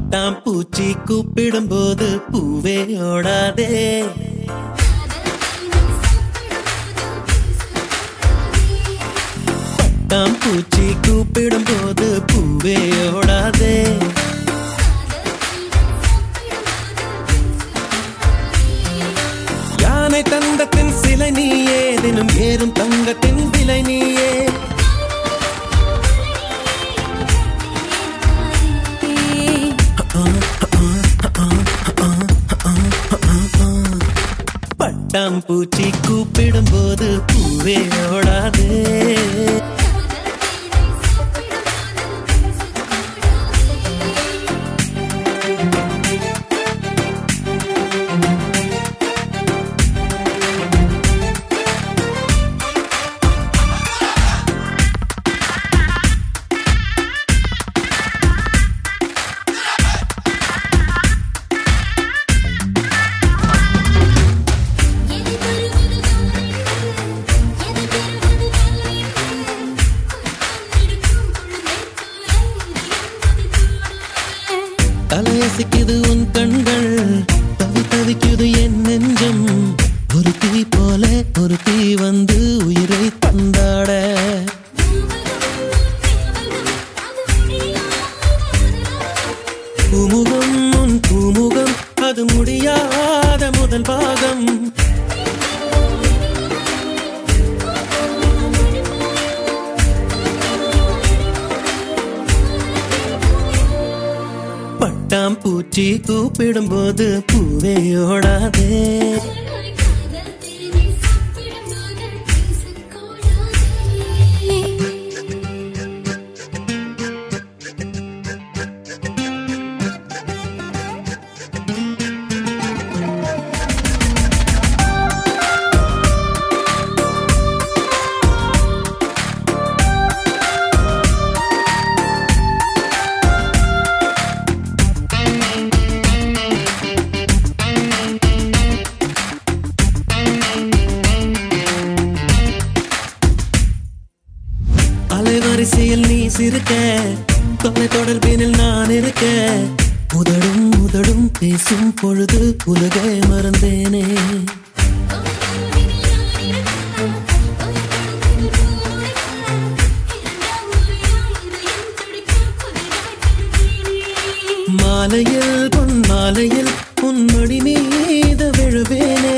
பட்டாம் பூச்சி கூப்பிடும் போது பூவே ஓடாதே பட்டாம் பூச்சி கூப்பிடும் போது பூவே ஓடாதே யானை தந்தத்தின் சிலை நீயே தினம் ஏறும் தங்கத்தின் விலை நீயே பட்டாம் பூச்சி கூப்பிடும் போது பூவே ஓடாதே எது பெறுவது எது பெறுவது இருக்கும் தலையசிக்குது உன் கண்கள் தவி தவிக்குது என் நெஞ்சம் ஒரு தீ போல ஒரு தீ வந்து உயிரை தந்தாட பூமுகம் உன் பூமுகம் அது முடியாத முதல் பாகம் பட்டாம் பூச்சி கூப்பிடும் போது பூவே ஓடாதே அலைவரிசையில் நீ சிரிக்க தொலை தொடர்பினில் நான் இருக்க உதடும் உதடும் பேசும் பொழுது உலகை மறந்தேனே மாலையில் பொன் மாலையில் உன்மடி மீத விழுவேனே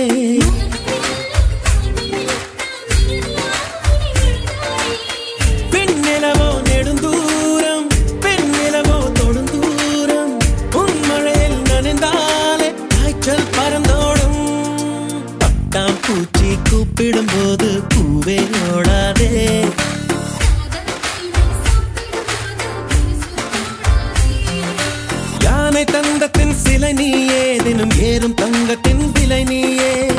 பெண்ணிலவோ நெடுந்தூரம் பெண்ணிலவோ தொடுந்தூரம் உன் மழையில் நனைந்தாலே காய்ச்சல் பறந்தோடும் பட்டாம் பூச்சி கூப்பிடும் போது பூவே ஓடாதே யானை தந்தத்தின் சிலை நீயே தினம் ஏறும் தங்கத்தின் விலை நீயே